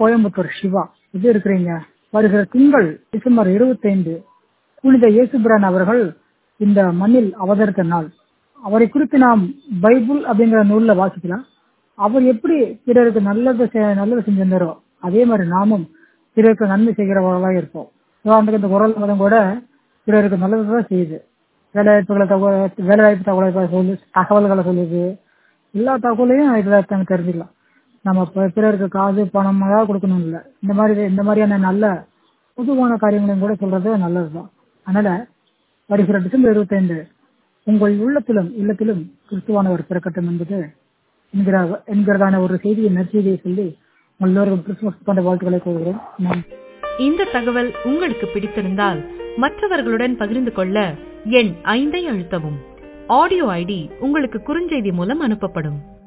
கோயம்புத்தூர் சிவா எப்படி இருக்கிறீங்க வருகிற திங்கள் டிசம்பர் இருபத்தைந்து புனித இயேசுபிரான் அவர்கள் இந்த மண்ணில் அவதரித்த நாள் அவரை குறித்து நாம் பைபிள் அப்படிங்கிற நூல்ல வாசிக்கலாம் அவர் எப்படி பிறருக்கு நல்லது செ- நல்லது செஞ்சிருந்தாரோ அதே மாதிரி நாமும் பிறருக்கு நன்மை செய்கிறவர்களாக இருப்போம் உதாரணத்துக்கு இந்த குரல் மதம் கூட பிறருக்கு நல்லது தான் செய்யுது வேலைவாய்ப்புகளை தகவல் வேலைவாய்ப்பு தகவலை சொல்லு தகவல்களை சொல்லுது எல்லா தகவலையும் இதுல நம்ம தெரிஞ்சுக்கலாம் நம்ம பி- பிறருக்கு காசு பணம் ஏதாவது கொடுக்கணும் இல்லை இந்த மாதிரி இந்த மாதிரியான நல்ல பொதுவான காரியங்களையும் கூட சொல்றது நல்லதுதான் அதனால வருகிற டிசம்பர் இருபத்தைந்து உங்கள் உள்ளத்திலும் இல்லத்திலும் கிறிஸ்துவானவர் பிறக்கட்டும் என்பது என்கிற என்கிறதான ஒரு செய்தியை நற்செய்தியை சொல்லி உங்கள் எல்லோருக்கும் கிறிஸ்துமஸ் கொண்ட வாழ்த்துக்களை கூறுகிறேன் நன்றி இந்த தகவல் உங்களுக்கு பிடித்திருந்தால் மற்றவர்களுடன் பகிர்ந்து கொள்ள எண் ஐந்தை அழுத்தவும் ஆடியோ ஐடி உங்களுக்கு குறுஞ்செய்தி மூலம் அனுப்பப்படும்